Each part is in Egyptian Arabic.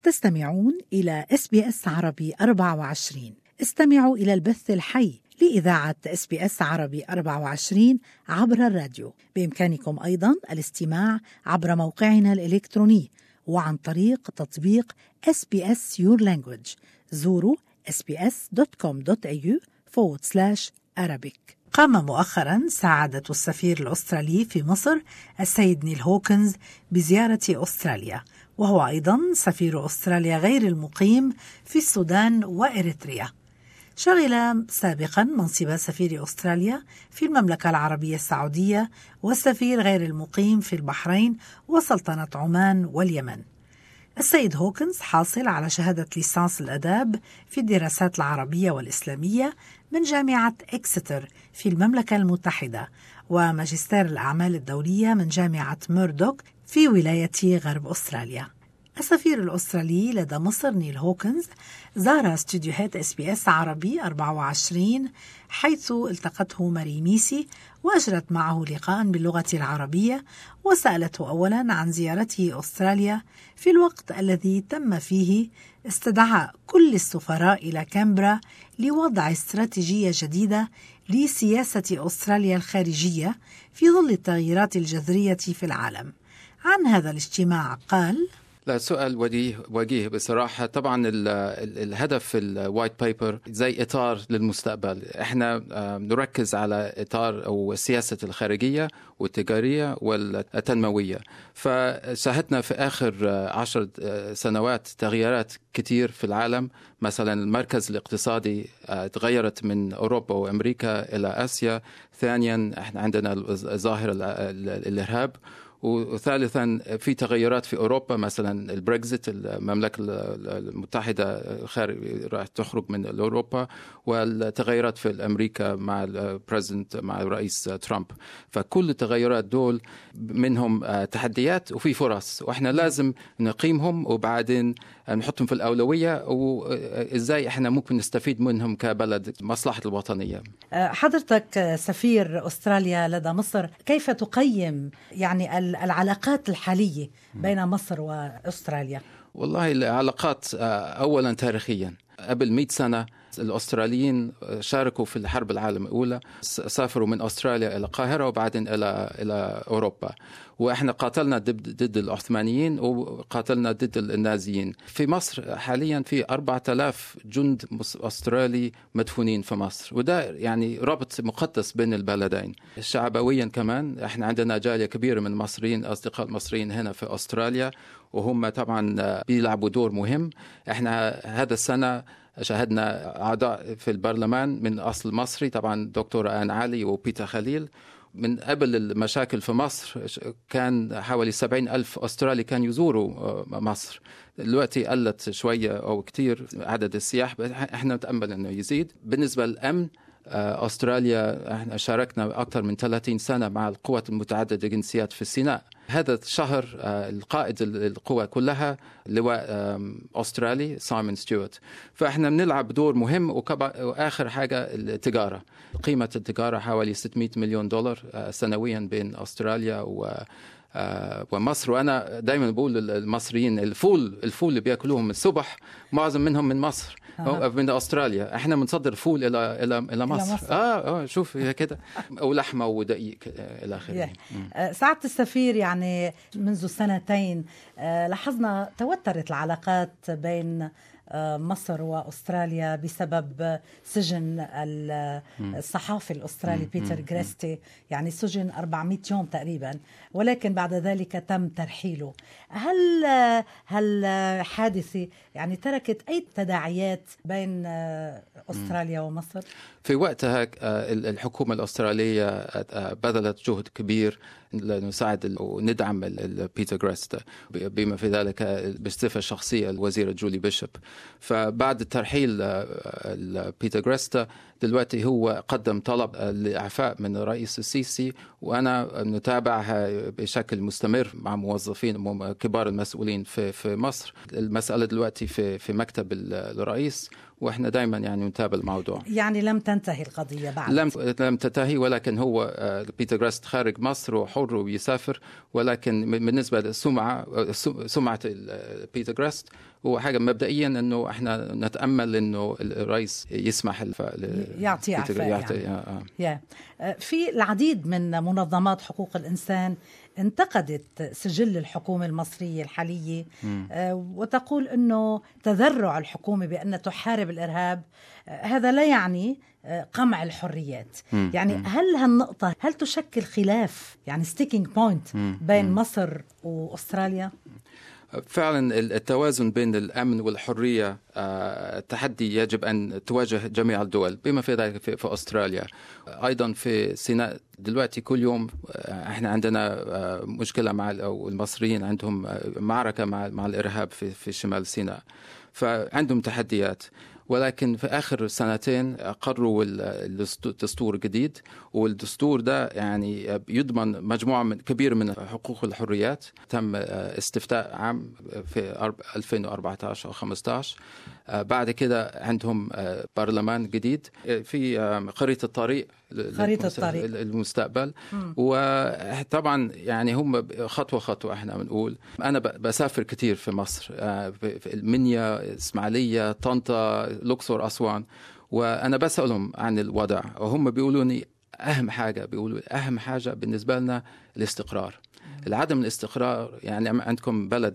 تستمعون إلى اس بي اس عربي 24 استمعوا إلى البث الحي لإذاعة اس بي اس عربي 24 عبر الراديو بإمكانكم أيضا الاستماع عبر موقعنا الإلكتروني وعن طريق تطبيق SBS Your Language زوروا sbs.com.au forward slash Arabic قام مؤخرا سعادة السفير الأسترالي في مصر السيد نيل هوكنز بزيارة أستراليا وهو أيضا سفير أستراليا غير المقيم في السودان وإريتريا شغل سابقا منصب سفير أستراليا في المملكة العربية السعودية والسفير غير المقيم في البحرين وسلطنة عمان واليمن السيد هوكنز حاصل على شهادة ليسانس الأداب في الدراسات العربية والإسلامية من جامعة إكستر في المملكة المتحدة وماجستير الأعمال الدولية من جامعة ميردوك في ولاية غرب أستراليا السفير الأسترالي لدى مصر نيل هوكنز زار استديوهات اس بي اس عربي 24 حيث التقته ماري ميسي وأجرت معه لقاء باللغة العربية وسألته أولا عن زيارته أستراليا في الوقت الذي تم فيه استدعاء كل السفراء إلى كامبرا لوضع استراتيجية جديدة لسياسة أستراليا الخارجية في ظل التغييرات الجذرية في العالم عن هذا الاجتماع قال لا سؤال وجيه وجيه بصراحة طبعا ال ال الهدف في الوايت بيبر زي إطار للمستقبل احنا نركز على إطار أو السياسة الخارجية والتجارية والتنموية فشاهدنا في آخر عشر سنوات تغييرات كتير في العالم مثلا المركز الاقتصادي تغيرت من أوروبا وأمريكا إلى آسيا ثانيا احنا عندنا ظاهرة الإرهاب وثالثا في تغيرات في اوروبا مثلا البريكزيت المملكه المتحده راح تخرج من اوروبا والتغيرات في امريكا مع البريزنت مع الرئيس ترامب فكل التغيرات دول منهم تحديات وفي فرص واحنا لازم نقيمهم وبعدين نحطهم في الاولويه وازاي احنا ممكن نستفيد منهم كبلد مصلحه الوطنيه حضرتك سفير استراليا لدى مصر كيف تقيم يعني العلاقات الحاليه بين مصر واستراليا والله العلاقات اولا تاريخيا قبل 100 سنه الاستراليين شاركوا في الحرب العالميه الاولى سافروا من استراليا الى القاهره وبعدين الى الى اوروبا واحنا قاتلنا ضد العثمانيين وقاتلنا ضد النازيين في مصر حاليا في 4000 جند استرالي مدفونين في مصر وده يعني ربط مقدس بين البلدين شعبويا كمان احنا عندنا جاليه كبيره من المصريين اصدقاء المصريين هنا في استراليا وهم طبعا بيلعبوا دور مهم احنا هذا السنه شاهدنا أعضاء في البرلمان من أصل مصري طبعا دكتورة آن علي وبيتا خليل من قبل المشاكل في مصر كان حوالي سبعين ألف أسترالي كان يزوروا مصر دلوقتي قلت شوية أو كتير عدد السياح احنا نتأمل أنه يزيد بالنسبة للأمن أستراليا احنا شاركنا أكثر من 30 سنة مع القوات المتعددة الجنسيات في سيناء هذا الشهر القائد القوى كلها لواء أسترالي سايمون ستيوارت فإحنا بنلعب دور مهم وآخر حاجة التجارة قيمة التجارة حوالي 600 مليون دولار سنويا بين أستراليا و ومصر وانا دايما بقول للمصريين الفول الفول اللي بياكلوهم الصبح معظم منهم من مصر آه. من استراليا احنا بنصدر فول الى الى الى مصر, مصر. اه اه شوف هي كده ولحمه ودقيق الى اخره سعاده السفير يعني منذ سنتين لاحظنا توترت العلاقات بين مصر واستراليا بسبب سجن الصحافي الاسترالي بيتر جريستي يعني سجن 400 يوم تقريبا ولكن بعد ذلك تم ترحيله هل هل حادثه يعني تركت اي تداعيات بين استراليا ومصر في وقتها الحكومه الاستراليه بذلت جهد كبير لنساعد وندعم بيتر جريستا بما في ذلك بصفه شخصيه الوزيره جولي بيشوب فبعد ترحيل بيتر جريستا دلوقتي هو قدم طلب لإعفاء من الرئيس السيسي وانا نتابعها بشكل مستمر مع موظفين كبار المسؤولين في في مصر المساله دلوقتي في في مكتب الرئيس واحنا دائما يعني نتابع الموضوع يعني لم تنتهي القضيه بعد لم لم تنتهي ولكن هو بيتر جراست خارج مصر وحر ويسافر ولكن بالنسبه للسمعه سمعه بيتر جراست هو حاجه مبدئيا انه احنا نتامل انه الرئيس يسمح يعطي عفاء يعطي يعني. آه. في العديد من منظمات حقوق الانسان انتقدت سجل الحكومة المصرية الحالية آه وتقول أنه تذرع الحكومة بأن تحارب الإرهاب آه هذا لا يعني آه قمع الحريات مم. يعني مم. هل هالنقطة هل تشكل خلاف يعني ستيكينج بوينت بين مم. مصر وأستراليا؟ فعلا التوازن بين الامن والحريه تحدي يجب ان تواجه جميع الدول بما في ذلك في استراليا ايضا في سيناء دلوقتي كل يوم احنا عندنا مشكله مع المصريين عندهم معركه مع مع الارهاب في في شمال سيناء فعندهم تحديات ولكن في اخر سنتين قرروا الدستور الجديد والدستور ده يعني يضمن مجموعه من كبيره من حقوق الحريات تم استفتاء عام في 2014 او 15 بعد كده عندهم برلمان جديد في خريطه الطريق خريطه الطريق المستقبل وطبعا يعني هم خطوه خطوه احنا بنقول انا بسافر كثير في مصر في المنيا اسماعيليه طنطا الاقصر اسوان وانا بسالهم عن الوضع وهم بيقولوا لي اهم حاجه بيقولوا اهم حاجه بالنسبه لنا الاستقرار العدم الاستقرار يعني عندكم بلد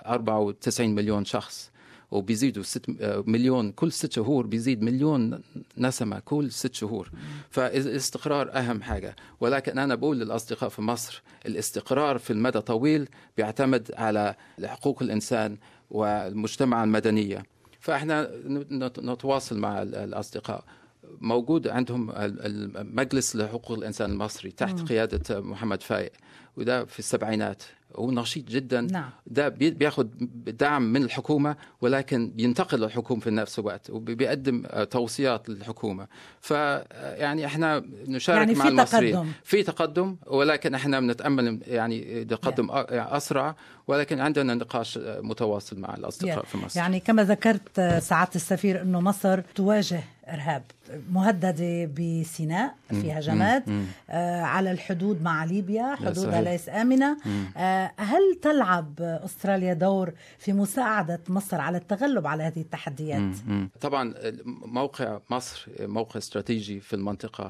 94 مليون شخص وبيزيدوا ست مليون كل ست شهور بيزيد مليون نسمة كل ست شهور فالاستقرار أهم حاجة ولكن أنا بقول للأصدقاء في مصر الاستقرار في المدى طويل بيعتمد على حقوق الإنسان والمجتمع المدنية فإحنا نتواصل مع الأصدقاء موجود عندهم المجلس لحقوق الإنسان المصري تحت م. قيادة محمد فايق وده في السبعينات هو نشيط جدا نعم. ده بياخد دعم من الحكومه ولكن بينتقل للحكومه في نفس الوقت وبيقدم توصيات للحكومه فيعني احنا نشارك يعني مع المصريين تقدم. في تقدم ولكن احنا بنتامل يعني تقدم yeah. اسرع ولكن عندنا نقاش متواصل مع الاصدقاء yeah. في مصر يعني كما ذكرت سعاده السفير انه مصر تواجه ارهاب مهدده بسيناء في هجمات آه على الحدود مع ليبيا حدودها ليس امنه آه هل تلعب استراليا دور في مساعده مصر على التغلب على هذه التحديات مم. طبعا موقع مصر موقع استراتيجي في المنطقه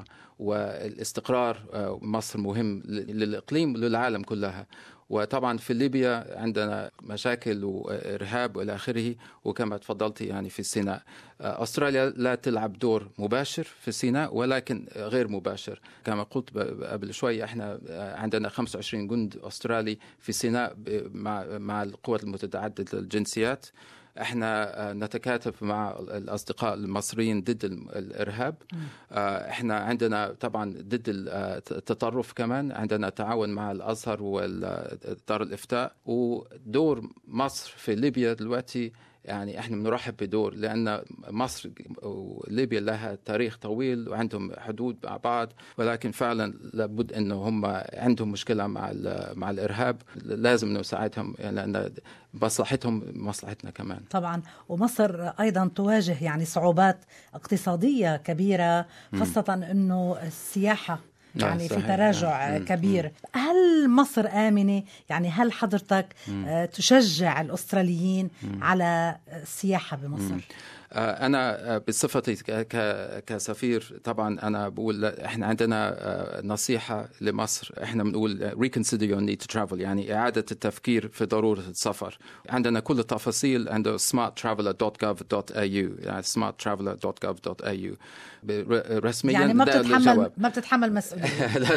والاستقرار مصر مهم للاقليم وللعالم كلها وطبعا في ليبيا عندنا مشاكل وارهاب والى اخره وكما تفضلت يعني في سيناء استراليا لا تلعب دور مباشر في سيناء ولكن غير مباشر كما قلت قبل شوي احنا عندنا 25 جند استرالي في سيناء مع مع القوات المتعدده الجنسيات احنا نتكاتف مع الاصدقاء المصريين ضد الارهاب احنا عندنا طبعا ضد التطرف كمان عندنا تعاون مع الازهر ودار الافتاء ودور مصر في ليبيا دلوقتي يعني احنا بنرحب بدور لان مصر وليبيا لها تاريخ طويل وعندهم حدود مع بعض ولكن فعلا لابد انه هم عندهم مشكله مع مع الارهاب لازم نساعدهم لان مصلحتهم مصلحتنا كمان طبعا ومصر ايضا تواجه يعني صعوبات اقتصاديه كبيره خاصه انه السياحه يعني في تراجع كبير هل مصر آمنة يعني هل حضرتك تشجع الأستراليين على السياحة بمصر أنا بصفتي كسفير طبعا أنا بقول احنا عندنا نصيحة لمصر احنا بنقول reconsider your need to travel يعني إعادة التفكير في ضرورة السفر عندنا كل التفاصيل عند smarttraveler.gov.au يعني smarttraveler.gov.au رسميا يعني ما بتتحمل ما بتتحمل مسؤولية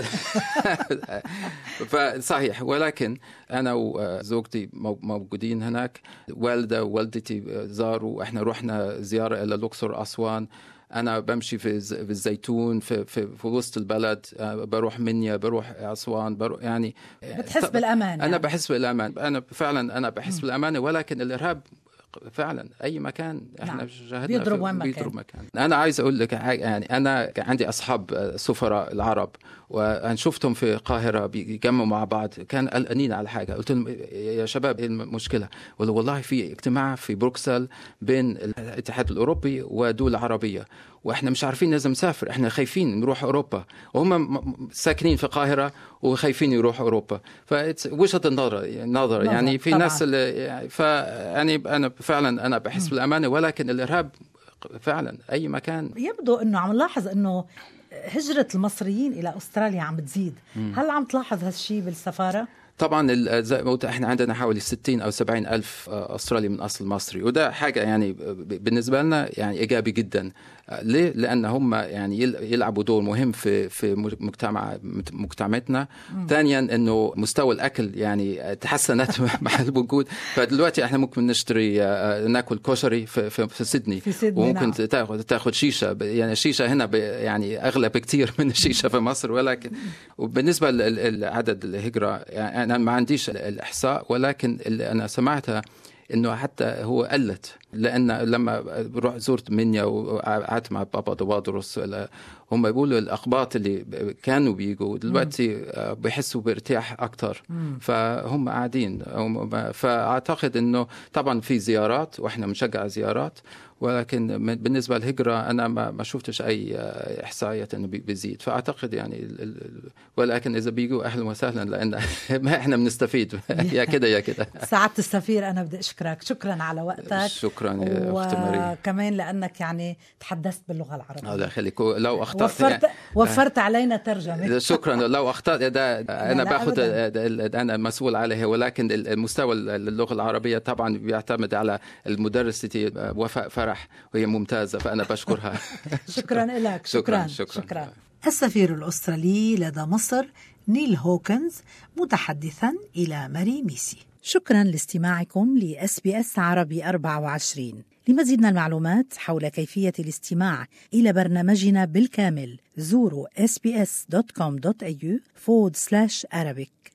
فصحيح ولكن أنا وزوجتي موجودين هناك والدة ووالدتي زاروا احنا رحنا زيارة إلى الأقصر أسوان أنا بمشي في الزيتون في, في, في وسط البلد بروح منيا بروح أسوان بروح يعني بتحس بالأمان أنا يعني. بحس بالأمان أنا فعلا أنا بحس بالأمان ولكن الإرهاب فعلا اي مكان احنا نعم. شاهدنا بيضرب في- وين ما بيضرب كان. مكان انا عايز اقول لك حاجة، يعني انا كان عندي اصحاب سفراء العرب وانا شفتهم في القاهره بيجمعوا مع بعض كان قلقانين على حاجه قلت لهم يا شباب ايه المشكله قالوا والله في اجتماع في بروكسل بين الاتحاد الاوروبي ودول عربيه واحنا مش عارفين لازم نسافر احنا خايفين نروح اوروبا وهم م- م- ساكنين في القاهره وخايفين يروحوا اوروبا فوجهه النظر نظر يعني في طبعاً. ناس اللي يعني ف يعني انا فعلا انا بحس بالامانه ولكن الارهاب فعلا اي مكان يبدو انه عم نلاحظ انه هجرة المصريين إلى أستراليا عم بتزيد هل عم تلاحظ هالشي بالسفارة؟ طبعا ال- زي ما قلت احنا عندنا حوالي 60 او 70 الف استرالي من اصل مصري وده حاجه يعني ب- بالنسبه لنا يعني ايجابي جدا ليه؟ لان هم يعني يل- يلعبوا دور مهم في في مجتمع مجتمعاتنا ثانيا انه مستوى الاكل يعني تحسنت مع الوجود فدلوقتي احنا ممكن نشتري آه، ناكل كشري في في, في سيدني في سيدني، وممكن نعم. تاخذ تاخذ شيشه ب- يعني الشيشه هنا ب- يعني اغلى بكثير من الشيشه في مصر ولكن وبالنسبه لعدد الهجره يعني انا ما عنديش الاحصاء ولكن اللي انا سمعتها انه حتى هو قلت لان لما رحت زرت منيا وقعدت مع بابا دوادرس هم بيقولوا الاقباط اللي كانوا بيجوا دلوقتي بيحسوا بارتياح اكثر فهم قاعدين هم- فاعتقد انه طبعا في زيارات واحنا بنشجع زيارات ولكن من- بالنسبه للهجره انا ما ما شفتش اي آه، احصائيات انه بي- بيزيد فاعتقد يعني ال- ال- ولكن اذا بيجوا اهلا وسهلا لان ما احنا بنستفيد يا كده يا كده سعادة السفير أنا بدي أشكرك شكرا على وقتك شكرا يا اخت مريم وكمان لأنك يعني تحدثت باللغة العربية الله يخليك لو اخطات وفرت وفرت علينا ترجمة شكرا لو اخطات ده انا لا باخذ أبداً. انا مسؤول عليه ولكن المستوى اللغه العربيه طبعا بيعتمد على المدرسة وفاء فرح وهي ممتازه فانا بشكرها شكرا لك شكراً، شكرا شكراً. شكرا السفير الأسترالي لدى مصر نيل هوكنز متحدثا إلى ماري ميسي شكرا لاستماعكم لأس بي أس عربي 24 لمزيد من المعلومات حول كيفية الاستماع إلى برنامجنا بالكامل زوروا sbs.com.au forward slash Arabic